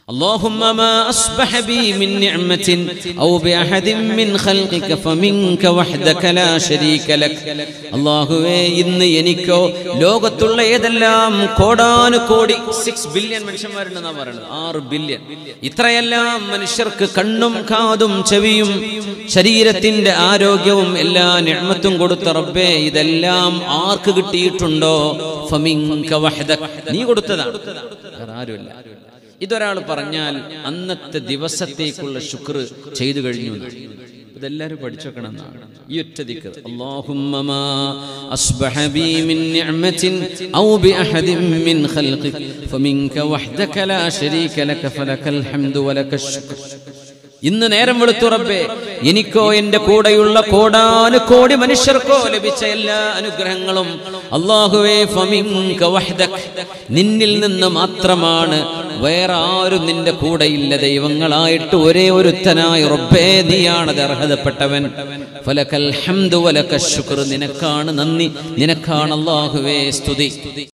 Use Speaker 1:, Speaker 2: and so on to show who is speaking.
Speaker 1: اللهم ما أصبح بي من نعمة أو بأحد من خلقك فمنك وحدك لا شريك لك അള്ളാഹുവേ ഇന്ന് എനിക്കോ ലോകത്തുള്ള ഏതെല്ലാം കോടാനു കോടി സിക്സ് ബില്യൺ മനുഷ്യന്മാരുണ്ടെന്നാ പറയുന്നത് ആറ് ബില്യൺ ഇത്രയെല്ലാം മനുഷ്യർക്ക് കണ്ണും കാതും ചെവിയും ശരീരത്തിന്റെ ആരോഗ്യവും എല്ലാ നിഴമത്തും കൊടുത്ത റബ്ബേ ഇതെല്ലാം ആർക്ക് കിട്ടിയിട്ടുണ്ടോ ഫമിങ്ക വഹദക് നീ കൊടുത്തതാണ് വേറെ ആരുമില്ല ഇതൊരാൾ പറഞ്ഞാൽ അന്നത്തെ ദിവസത്തേക്കുള്ള ശുക്ർ ചെയ്തു കഴിഞ്ഞു എന്നാണ്. ഇതെല്ലാവരും പഠിച്ചോക്കണം എന്നാണ് ഈ ഒറ്റ ദിക്കർ اللهم ما أصبح بي من نعمة أو بأحد من خلقك فمنك وحدك لا شريك لك فلك الحمد ولك الشكر ഇന്ന് നേരം വെളുത്തു റബ്ബേ എനിക്കോ എന്റെ കൂടെയുള്ള കോടാനു കോടി മനുഷ്യർക്കോ ലഭിച്ച എല്ലാ അനുഗ്രഹങ്ങളും അള്ളാഹുവേ ഫമിങ്ക വഹ്ദക് നിന്നിൽ നിന്ന് മാത്രമാണ് വേറെ ആരും നിന്റെ കൂടെയില്ല ദൈവങ്ങളായിട്ട് ഒരേ ഒരുത്തനായ റബ്ബേ നീയാണത് അർഹതപ്പെട്ടവൻ ഫലക്കൽ ഹംദു വലക ശുക്ർ നിനക്കാണ് നന്ദി നിനക്കാണ് അള്ളാഹുവേ സ്തുതി